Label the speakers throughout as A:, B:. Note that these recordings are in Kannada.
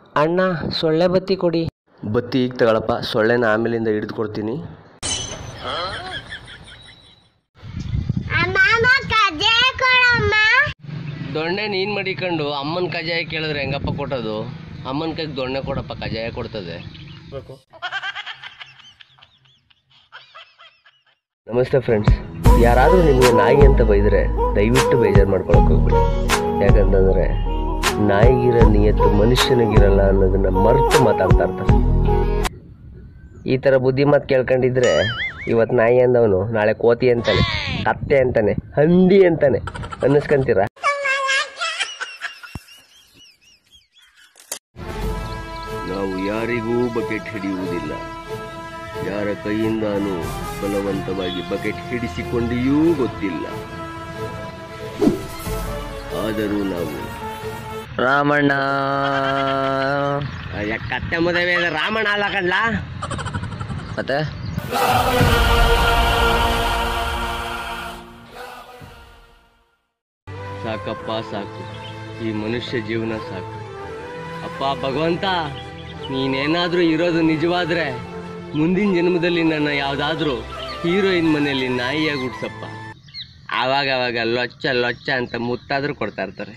A: ಅಣ್ಣ ಸೊಳ್ಳೆ ಬತ್ತಿ ಕೊಡಿ ಬತ್ತಿ ಈಗ ತಗೊಳಪ್ಪ ಸೊಳ್ಳೆನ ಆಮೇಲಿಂದ ಹಿಡಿದು ಕೊಡ್ತೀನಿ ದೊಣ್ಣೆ ನೀನು ಮಡಿಕೊಂಡು ಅಮ್ಮನ ಕಜಾಯ ಕೇಳಿದ್ರೆ ಹೆಂಗಪ್ಪ ಕೊಟ್ಟೋದು ಅಮ್ಮನ ಕೈಗೆ ದೊಣ್ಣೆ ಕೊಡಪ್ಪ ಕಜಾಯ ಕೊಡ್ತದೆ ನಮಸ್ತೆ ಫ್ರೆಂಡ್ಸ್ ಯಾರಾದರೂ ನಿಮಗೆ ನಾಯಿ ಅಂತ ಬೈದರೆ ದಯವಿಟ್ಟು ಬೇಜಾರು ಮಾಡ್ಕೊಳಕ್ಕೆ ಹೋಗ್ಬೇಡಿ ಯಾಕಂತಂದರೆ ನಾಯಿಗಿರೋ ನಿಯತ್ತು ಮನುಷ್ಯನಿಗಿರಲ್ಲ ಅನ್ನೋದನ್ನ ಮರೆತು ಮಾತಾಡ್ತಾ ಇರ್ತಾರೆ ಈ ಥರ ಬುದ್ಧಿ ಮಾತು ಕೇಳ್ಕೊಂಡಿದ್ರೆ ಇವತ್ತು ನಾಯಿ ಅಂದವನು ನಾಳೆ ಕೋತಿ ಅಂತಾನೆ ಕತ್ತೆ ಅಂತಾನೆ ಹಂದಿ ಅಂತಾನೆ ಅನ್ನಿಸ್ಕೊಂತೀರಾ ನಾವು ಯಾರಿಗೂ ಬಕೆಟ್ ಹಿಡಿಯುವುದಿಲ್ಲ ಯಾರ ಕೈಯಿಂದಾನು ಬಲವಂತವಾಗಿ ಬಕೆಟ್ ಹಿಡಿಸಿಕೊಂಡಿಯೂ ಗೊತ್ತಿಲ್ಲ ಆದರೂ ನಾವು
B: ರಾಮಣ್ಣ
A: ಕತ್ತೆ ಮದುವೆ ರಾಮಣ್ಣ ಅಲ್ಲ ಕಣ್ಲ
B: ಮತ್ತೆ
A: ಸಾಕಪ್ಪ ಸಾಕು ಈ ಮನುಷ್ಯ ಜೀವನ ಸಾಕು ಅಪ್ಪ ಭಗವಂತ ನೀನೇನಾದರೂ ಇರೋದು ನಿಜವಾದ್ರೆ ಮುಂದಿನ ಜನ್ಮದಲ್ಲಿ ನನ್ನ ಯಾವುದಾದ್ರೂ ಹೀರೋಯಿನ್ ಮನೆಯಲ್ಲಿ ನಾಯಿಯಾಗಿ ಹುಡ್ಸಪ್ಪ ಆವಾಗ ಆವಾಗ ಲೊಚ್ಚ ಲೊಚ್ಚ ಅಂತ ಮುತ್ತಾದ್ರೂ ಕೊಡ್ತಾ ಇರ್ತಾರೆ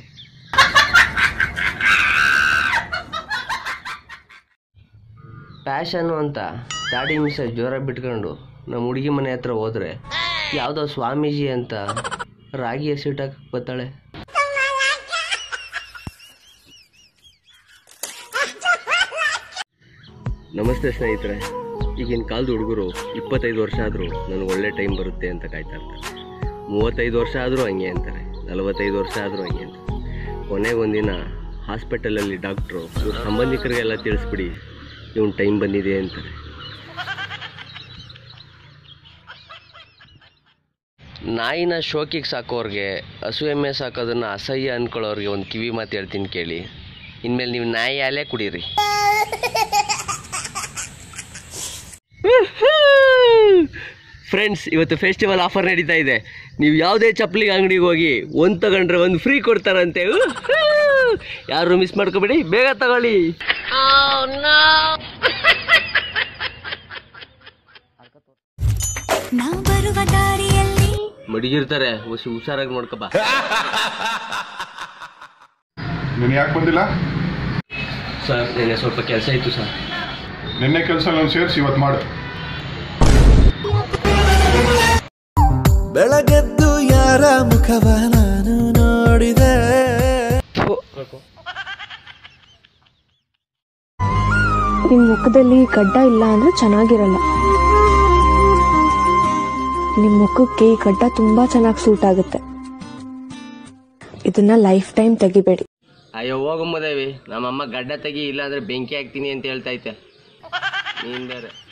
A: ಪ್ಯಾಷನ್ನು ಅಂತ ದಾಡಿ ಮಿಸ ಜ್ವರ ಬಿಟ್ಕೊಂಡು ನಮ್ಮ ಹುಡುಗಿ ಮನೆ ಹತ್ರ ಹೋದ್ರೆ ಯಾವುದೋ ಸ್ವಾಮೀಜಿ ಅಂತ ರಾಗಿ ಹಸಿಟಾಕ್ ಬರ್ತಾಳೆ ನಮಸ್ತೆ ಸ್ನೇಹಿತರೆ ಈಗಿನ ಕಾಲದ ಹುಡುಗರು ಇಪ್ಪತ್ತೈದು ವರ್ಷ ಆದರೂ ನನಗೆ ಒಳ್ಳೆ ಟೈಮ್ ಬರುತ್ತೆ ಅಂತ ಕಾಯ್ತಾ ಇರ್ತಾರೆ ಮೂವತ್ತೈದು ವರ್ಷ ಆದರೂ ಹಂಗೆ ಅಂತಾರೆ ನಲವತ್ತೈದು ವರ್ಷ ಆದರೂ ಹಂಗೆ ಅಂತಾರೆ ಕೊನೆಗೆ ಒಂದಿನ ಹಾಸ್ಪಿಟಲಲ್ಲಿ ಡಾಕ್ಟ್ರು ಇವ್ರ ಸಂಬಂಧಿಕರಿಗೆಲ್ಲ ತಿಳಿಸ್ಬಿಡಿ ಇವನ್ ಟೈಮ್ ಬಂದಿದೆ ಅಂತಾರೆ ನಾಯಿನ ಶೋಕಿಗೆ ಸಾಕೋರ್ಗೆ ಹಸು ಎಮ್ಮೆ ಸಾಕೋದನ್ನ ಅಸಹ್ಯ ಅನ್ಕೊಳ್ಳೋರ್ಗೆ ಒಂದು ಕಿವಿ ಮಾತು ಹೇಳ್ತೀನಿ ಕೇಳಿ ಇನ್ಮೇಲೆ ನೀವು ನಾಯಿ ಹಾಲೇ ಕುಡೀರಿ ಫ್ರೆಂಡ್ಸ್ ಇವತ್ತು ಫೆಸ್ಟಿವಲ್ ಆಫರ್ ನಡೀತಾ ಇದೆ ನೀವು ಯಾವುದೇ ಚಪ್ಪಲಿ ಅಂಗಡಿಗೆ ಹೋಗಿ ಒಂದು ತಗೊಂಡ್ರೆ ಒಂದು ಫ್ರೀ ಕೊಡ್ತಾರಂತೆ ಉಹ್ಹೂ! ಯಾರು ಮಿಸ್ ಮಾಡ್ಕೋಬೇಡಿ ಬೇಗ ತಗೊಳ್ಳಿ
C: ನಾವು ಬರುವ ದಾರಿಯಲ್ಲಿ
A: ಮಡಗಿರ್ತಾರೆ ಹುಷ ಹುಷಾರಾಗಿ ನೋಡ್ಕೊಬಾ
D: ನೀನು ಯಾಕೆ ಬಂದಿಲ್ಲ
A: ಸರ್ ನಿನ್ನೆ ಸ್ವಲ್ಪ ಕೆಲಸ ಇತ್ತು ಸರ್
D: ನಿನ್ನೆ ಕೆಲಸ ನಾನು ಸೇರಿಸಿ ಇವತ್ತು ಮಾಡು
E: ಬೆಳಗೆದ್ದು ಯಾರ ಮುಖವ ನಾನು ನೋಡಿದೆ
F: ನಿಮ್ ಮುಖದಲ್ಲಿ ಗಡ್ಡ ಇಲ್ಲ ಅಂದ್ರೆ ಚೆನ್ನಾಗಿರಲ್ಲ ನಿಮ್ ಮುಖಕ್ಕೆ ಈ ಗಡ್ಡ ತುಂಬಾ ಚೆನ್ನಾಗಿ ಸೂಟ್ ಆಗುತ್ತೆ ಇದನ್ನ ಲೈಫ್ ಟೈಮ್ ತೆಗಿಬೇಡಿ
A: ಅಯ್ಯೋ ಹೋಗಮ್ಮದೇವಿ ನಮ್ಮಮ್ಮ ಗಡ್ಡ ತೆಗಿ ಇಲ್ಲ ಅಂದ್ರೆ ಬೆಂಕಿ ಹಾಕ್ತೀನಿ ಅಂತ ಹೇಳ್ತೈತೆ ನೀನ್ ಬೇರೆ